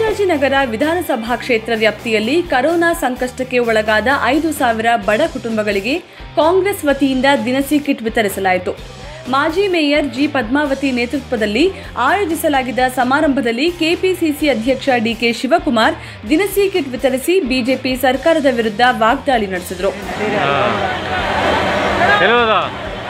ರಾಜಾಜಿನಗರ ವಿಧಾನಸಭಾ ಕ್ಷೇತ್ರ ವ್ಯಾಪ್ತಿಯಲ್ಲಿ ಕರೋನಾ ಸಂಕಷ್ಟಕ್ಕೆ ಒಳಗಾದ ಐದು ಸಾವಿರ ಬಡ ಕುಟುಂಬಗಳಿಗೆ ಕಾಂಗ್ರೆಸ್ ವತಿಯಿಂದ ದಿನಸಿ ಕಿಟ್ ವಿತರಿಸಲಾಯಿತು ಮಾಜಿ ಮೇಯರ್ ಜಿ ಪದ್ಮಾವತಿ ನೇತೃತ್ವದಲ್ಲಿ ಆಯೋಜಿಸಲಾಗಿದ್ದ ಸಮಾರಂಭದಲ್ಲಿ ಕೆಪಿಸಿಸಿ ಅಧ್ಯಕ್ಷ ಡಿಕೆ ಶಿವಕುಮಾರ್ ದಿನಸಿ ಕಿಟ್ ವಿತರಿಸಿ ಬಿಜೆಪಿ ಸರ್ಕಾರದ ವಿರುದ್ಧ ವಾಗ್ದಾಳಿ ನಡೆಸಿದರು ಎಲ್ಲಿರೋದು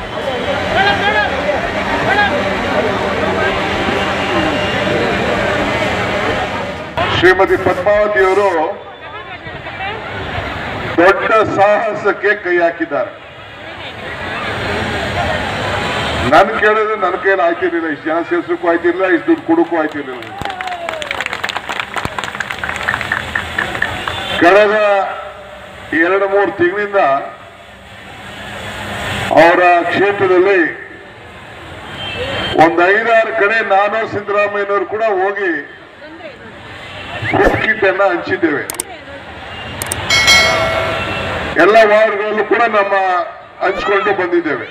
ಶ್ರೀಮತಿ ಪದ್ಮಾವತಿಯವರು ದೊಡ್ಡ ಸಾಹಸಕ್ಕೆ ಕೈ ಹಾಕಿದ್ದಾರೆ ನನ್ ಕೇಳಿದ್ರೆ ನನ್ನ ಕೈಯಲ್ಲಿ ಆಯ್ತಿರ್ಲಿಲ್ಲ ಇಷ್ಟು ಜನ ಸೇರ್ಸಕ್ಕೂ ಆಯ್ತಿರ್ಲಿಲ್ಲ ಇಷ್ಟು ದುಡ್ಡು ಕೊಡಕ್ಕೂ ಆಯ್ತಿರ್ಲಿಲ್ಲ ಕಳೆದ ಎರಡು ಮೂರು ತಿಂಗಳಿಂದ ಅವರ ಕ್ಷೇತ್ರದಲ್ಲಿ ಒಂದು ಐದಾರು ಕಡೆ ನಾನು ಸಿದ್ದರಾಮಯ್ಯನವರು ಕೂಡ ಹೋಗಿ ಫುಡ್ ಕಿಟ್ ಅನ್ನ ಹಂಚಿದ್ದೇವೆ ಎಲ್ಲ ವಾರ್ಡ್ಗಳಲ್ಲೂ ಕೂಡ ನಮ್ಮ ಹಂಚಿಕೊಂಡು ಬಂದಿದ್ದೇವೆ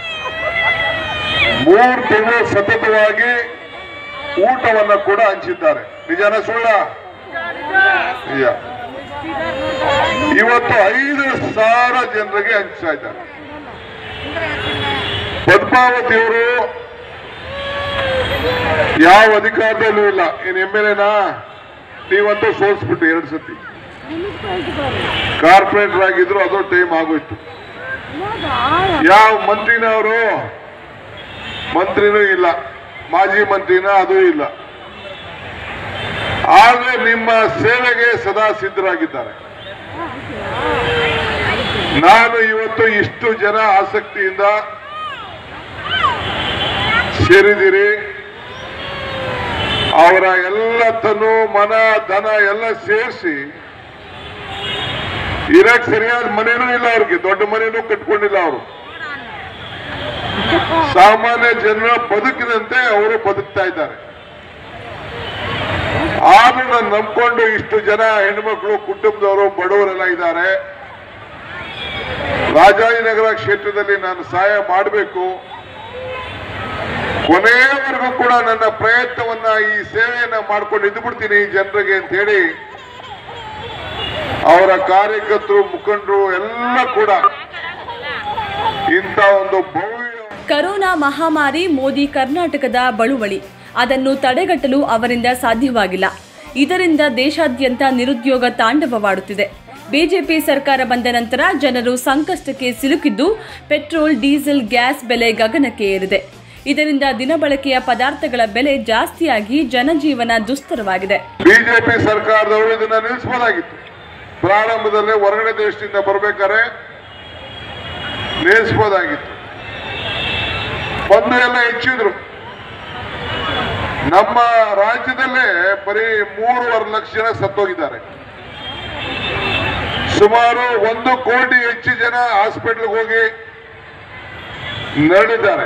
ಮೂರು ತಿಂಗಳು ಸತತವಾಗಿ ಊಟವನ್ನ ಕೂಡ ಹಂಚಿದ್ದಾರೆ ನಿಜಾನ ಸುಳ್ಳ ನಿಜ ಇವತ್ತು ಐದು ಸಾವಿರ ಜನರಿಗೆ ಹಂಚ್ತಾ ಇದ್ದಾರೆ ಪದ್ಮಾವತಿಯವರು ಯಾವ ಅಧಿಕಾರದಲ್ಲೂ ಇಲ್ಲ ಏನ್ ಎಮ್ ಎಲ್ ಎನಾ ನೀವಂತೂ ಸೋಲ್ಸ್ಬಿಟ್ಟು ಎರಡು ಸತಿ ಕಾರ್ಪೊರೇಟರ್ ಆಗಿದ್ರು ಅದು ಟೈಮ್ ಆಗೋಯ್ತು ಯಾವ ಮಂತ್ರಿನವರು ಮಂತ್ರಿನೂ ಇಲ್ಲ ಮಾಜಿ ಮಂತ್ರಿನ ಅದು ಇಲ್ಲ ಆದ್ರೆ ನಿಮ್ಮ ಸೇವೆಗೆ ಸದಾ ಸಿದ್ಧರಾಗಿದ್ದಾರೆ ನಾನು ಇವತ್ತು ಇಷ್ಟು ಜನ ಆಸಕ್ತಿಯಿಂದ ಸೇರಿದಿರಿ ಅವರ ಎಲ್ಲ ತನು ಮನ ಧನ ಎಲ್ಲ ಸೇರಿಸಿ ಇರಕ್ ಸರಿಯಾದ ಮನೇನೂ ಇಲ್ಲ ಅವ್ರಿಗೆ ದೊಡ್ಡ ಮನೇನೂ ಕಟ್ಕೊಂಡಿಲ್ಲ ಅವರು ಸಾಮಾನ್ಯ ಜನರ ಬದುಕಿನಂತೆ ಅವರು ಬದುಕ್ತಾ ಇದ್ದಾರೆ ಆದ್ರೂ ನಾನು ನಂಬ್ಕೊಂಡು ಇಷ್ಟು ಜನ ಹೆಣ್ಮಕ್ಳು ಕುಟುಂಬದವರು ಬಡವರೆಲ್ಲ ಇದ್ದಾರೆ ರಾಜಾಜಿನಗರ ಕ್ಷೇತ್ರದಲ್ಲಿ ನಾನು ಸಹಾಯ ಮಾಡಬೇಕು ಕೊನೆಯವರೆಗೂ ಕೂಡ ನನ್ನ ಪ್ರಯತ್ನವನ್ನ ಈ ಸೇವೆಯನ್ನ ಮಾಡ್ಕೊಂಡು ಇದ್ಬಿಡ್ತೀನಿ ಈ ಜನರಿಗೆ ಅಂತ ಹೇಳಿ ಅವರ ಕಾರ್ಯಕರ್ತರು ಮುಖಂಡರು ಎಲ್ಲ ಕೂಡ ಇಂಥ ಒಂದು ಭವ್ಯ ಕರೋನಾ ಮಹಾಮಾರಿ ಮೋದಿ ಕರ್ನಾಟಕದ ಬಳುವಳಿ ಅದನ್ನು ತಡೆಗಟ್ಟಲು ಅವರಿಂದ ಸಾಧ್ಯವಾಗಿಲ್ಲ ಇದರಿಂದ ದೇಶಾದ್ಯಂತ ನಿರುದ್ಯೋಗ ತಾಂಡವವಾಡುತ್ತಿದೆ ಬಿಜೆಪಿ ಸರ್ಕಾರ ಬಂದ ನಂತರ ಜನರು ಸಂಕಷ್ಟಕ್ಕೆ ಸಿಲುಕಿದ್ದು ಪೆಟ್ರೋಲ್ ಡೀಸೆಲ್ ಗ್ಯಾಸ್ ಬೆಲೆ ಗಗನಕ್ಕೆ ಏರಿದೆ ಇದರಿಂದ ದಿನಬಳಕೆಯ ಪದಾರ್ಥಗಳ ಬೆಲೆ ಜಾಸ್ತಿಯಾಗಿ ಜನಜೀವನ ದುಸ್ತರವಾಗಿದೆ ಬಿಜೆಪಿ ಸರ್ಕಾರದವರು ಇದನ್ನ ನಿಲ್ಲಿಸಬಹುದಾಗಿತ್ತು ಪ್ರಾರಂಭದಲ್ಲೇ ಹೊರಗಡೆ ದೇಶದಿಂದ ಬರ್ಬೇಕಾದ್ರೆ ನಿಲ್ಲಿಸಬಹುದಾಗಿತ್ತು ಬಂದು ಎಲ್ಲ ಹೆಚ್ಚಿದ್ರು ನಮ್ಮ ರಾಜ್ಯದಲ್ಲೇ ಬರೀ ಮೂರುವರೆ ಲಕ್ಷ ಜನ ಸತ್ತೋಗಿದ್ದಾರೆ ಸುಮಾರು ಒಂದು ಕೋಟಿ ಹೆಚ್ಚು ಜನ ಹಾಸ್ಪಿಟ್ಲ್ಗೆ ಹೋಗಿ ನರಳಿದ್ದಾರೆ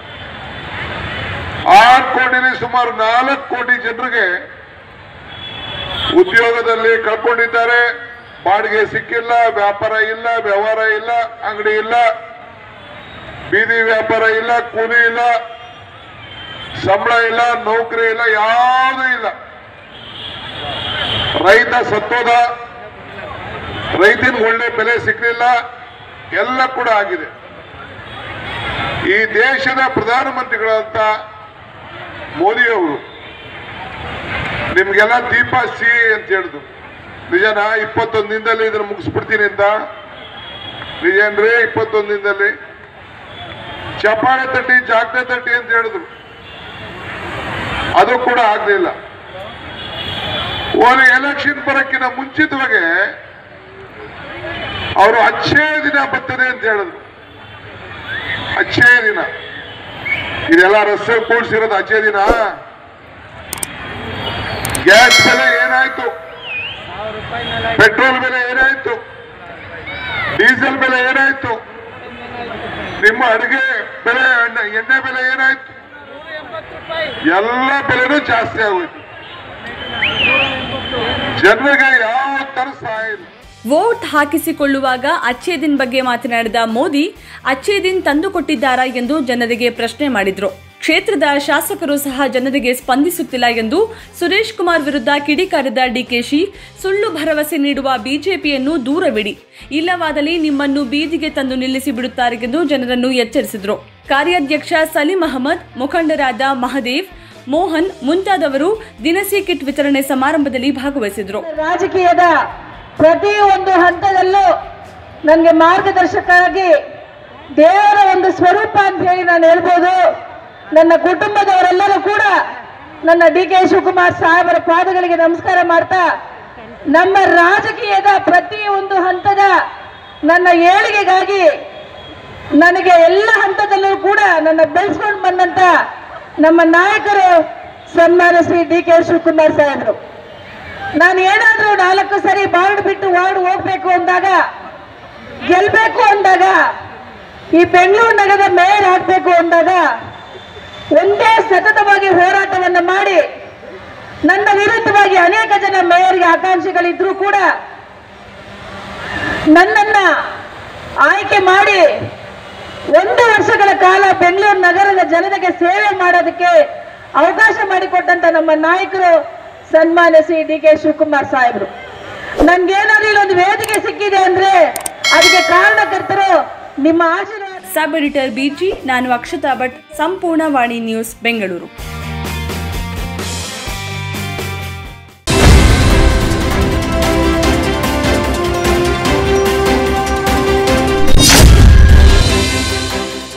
ಆರು ಕೋಟಿಲಿ ಸುಮಾರು ನಾಲ್ಕು ಕೋಟಿ ಜನರಿಗೆ ಉದ್ಯೋಗದಲ್ಲಿ ಕಳ್ಕೊಂಡಿದ್ದಾರೆ ಬಾಡಿಗೆ ಸಿಕ್ಕಿಲ್ಲ ವ್ಯಾಪಾರ ಇಲ್ಲ ವ್ಯವಹಾರ ಇಲ್ಲ ಅಂಗಡಿ ಇಲ್ಲ ಬೀದಿ ವ್ಯಾಪಾರ ಇಲ್ಲ ಕೂಲಿ ಇಲ್ಲ ಸಂಬಳ ಇಲ್ಲ ನೌಕರಿ ಇಲ್ಲ ಯಾವುದೂ ಇಲ್ಲ ರೈತ ಸತ್ತೋದ ರೈತನ ಒಳ್ಳೆ ಬೆಲೆ ಸಿಕ್ಕಲಿಲ್ಲ ಎಲ್ಲ ಕೂಡ ಆಗಿದೆ ಈ ದೇಶದ ಪ್ರಧಾನಮಂತ್ರಿಗಳಂತ ಮೋದಿಯವರು ನಿಮ್ಗೆಲ್ಲ ದೀಪ ಸಿ ಅಂತ ಹೇಳಿದ್ರು ನಿಜನ ಇಪ್ಪತ್ತೊಂದು ದಿನದಲ್ಲಿ ಇದನ್ನ ಮುಗಿಸ್ಬಿಡ್ತೀನಿ ಅಂತ ನಿಜೇನ್ರಿ ಇಪ್ಪತ್ತೊಂದು ದಿನದಲ್ಲಿ ಚಪ್ಪಾಳೆ ತಟ್ಟಿ ಜಾಗ್ನೆ ತಟ್ಟಿ ಅಂತ ಹೇಳಿದ್ರು ಅದು ಕೂಡ ಆಗ್ಲಿಲ್ಲ ಒಂದು ಎಲೆಕ್ಷನ್ ಬರಕ್ಕಿಂತ ಮುಂಚಿತವಾಗಿ ಅವರು ಅಚ್ಚೇ ದಿನ ಬರ್ತದೆ ಅಂತ ಹೇಳಿದ್ರು ಅಚ್ಚೇ ದಿನ ಇದೆಲ್ಲ ರಸ್ತೆ ಕೂಡ್ಸಿರೋದು ಅಚ್ಚೇ ದಿನ ಗ್ಯಾಸ್ ಬೆಲೆ ಏನಾಯ್ತು ಪೆಟ್ರೋಲ್ ಬೆಲೆ ಏನಾಯ್ತು ಡೀಸೆಲ್ ಬೆಲೆ ಏನಾಯ್ತು ನಿಮ್ಮ ಅಡಿಗೆ ಬೆಲೆ ಎಣ್ಣೆ ಎಣ್ಣೆ ಬೆಲೆ ಏನಾಯ್ತು ಎಲ್ಲ ಬೆಲೆನೂ ಜಾಸ್ತಿ ಆಗೋಯ್ತು ಜನರಿಗೆ ಯಾವ ತರ ಸಹಾಯ ಇಲ್ಲ ವೋಟ್ ಹಾಕಿಸಿಕೊಳ್ಳುವಾಗ ಅಚ್ಚೇ ದಿನ್ ಬಗ್ಗೆ ಮಾತನಾಡಿದ ಮೋದಿ ಅಚ್ಚೇ ದಿನ್ ತಂದುಕೊಟ್ಟಿದ್ದಾರಾ ಎಂದು ಜನರಿಗೆ ಪ್ರಶ್ನೆ ಮಾಡಿದ್ರು ಕ್ಷೇತ್ರದ ಶಾಸಕರು ಸಹ ಜನರಿಗೆ ಸ್ಪಂದಿಸುತ್ತಿಲ್ಲ ಎಂದು ಸುರೇಶ್ ಕುಮಾರ್ ವಿರುದ್ಧ ಕಿಡಿಕಾರಿದ ಡಿಕೆಶಿ ಸುಳ್ಳು ಭರವಸೆ ನೀಡುವ ಬಿಜೆಪಿಯನ್ನು ದೂರವಿಡಿ ಇಲ್ಲವಾದಲ್ಲಿ ನಿಮ್ಮನ್ನು ಬೀದಿಗೆ ತಂದು ನಿಲ್ಲಿಸಿ ಬಿಡುತ್ತಾರೆ ಎಂದು ಜನರನ್ನು ಎಚ್ಚರಿಸಿದರು ಕಾರ್ಯಾಧ್ಯಕ್ಷ ಸಲೀಂ ಅಹಮದ್ ಮುಖಂಡರಾದ ಮಹದೇವ್ ಮೋಹನ್ ಮುಂತಾದವರು ದಿನಸಿ ಕಿಟ್ ವಿತರಣೆ ಸಮಾರಂಭದಲ್ಲಿ ಭಾಗವಹಿಸಿದರು ರಾಜಕೀಯದ ಪ್ರತಿ ಒಂದು ಹಂತದಲ್ಲೂ ನನಗೆ ಮಾರ್ಗದರ್ಶಕರಾಗಿ ದೇವರ ಒಂದು ಸ್ವರೂಪ ಅಂತ ಹೇಳಿ ನಾನು ಹೇಳ್ಬೋದು ನನ್ನ ಕುಟುಂಬದವರೆಲ್ಲರೂ ಕೂಡ ನನ್ನ ಡಿ ಕೆ ಶಿವಕುಮಾರ್ ಸಾಹೇಬರ ಪಾದಗಳಿಗೆ ನಮಸ್ಕಾರ ಮಾಡ್ತಾ ನಮ್ಮ ರಾಜಕೀಯದ ಪ್ರತಿ ಒಂದು ಹಂತದ ನನ್ನ ಏಳಿಗೆಗಾಗಿ ನನಗೆ ಎಲ್ಲ ಹಂತದಲ್ಲೂ ಕೂಡ ನನ್ನ ಬೆಳೆಸ್ಕೊಂಡು ಬಂದಂತ ನಮ್ಮ ನಾಯಕರು ಸನ್ಮಾನ ಶ್ರೀ ಡಿ ಕೆ ಶಿವಕುಮಾರ್ ಸಾಹೇಬರು ನಾನು ಏನಾದ್ರೂ ನಾಲ್ಕು ಸರಿ ಬಾರ್ಡ್ ಬಿಟ್ಟು ವಾರ್ಡ್ ಹೋಗ್ಬೇಕು ಅಂದಾಗ ಗೆಲ್ಬೇಕು ಅಂದಾಗ ಈ ಬೆಂಗಳೂರು ನಗರದ ಮೇಯರ್ ಆಗ್ಬೇಕು ಅಂದಾಗ ಒಂದೇ ಸತತವಾಗಿ ಹೋರಾಟವನ್ನು ಮಾಡಿ ನನ್ನ ವಿರುದ್ಧವಾಗಿ ಅನೇಕ ಜನ ಮೇಯರ್ಗೆ ಆಕಾಂಕ್ಷಿಗಳಿದ್ರು ಕೂಡ ನನ್ನನ್ನ ಆಯ್ಕೆ ಮಾಡಿ ಒಂದು ವರ್ಷಗಳ ಕಾಲ ಬೆಂಗಳೂರು ನಗರದ ಜನತೆಗೆ ಸೇವೆ ಮಾಡೋದಕ್ಕೆ ಅವಕಾಶ ಮಾಡಿಕೊಟ್ಟಂತ ನಮ್ಮ ನಾಯಕರು ಸನ್ಮಾನ್ಯ ಶ್ರೀ ಡಿ ಕೆ ಶಿವಕುಮಾರ್ ಸಾಹೇಬರು ನನ್ಗೇನಾದ್ರೂ ಇಲ್ಲೊಂದು ವೇದಿಕೆ ಸಿಕ್ಕಿದೆ ಅಂದ್ರೆ ಅದಕ್ಕೆ ಕಾರಣಕರ್ತರು ನಿಮ್ಮ ಆಶೀರ್ವಾದ ಸಬ್ ಎಡಿಟರ್ ಬಿಜಿ ನಾನು ಅಕ್ಷತಾ ಭಟ್ ಸಂಪೂರ್ಣ ವಾಣಿ ನ್ಯೂಸ್ ಬೆಂಗಳೂರು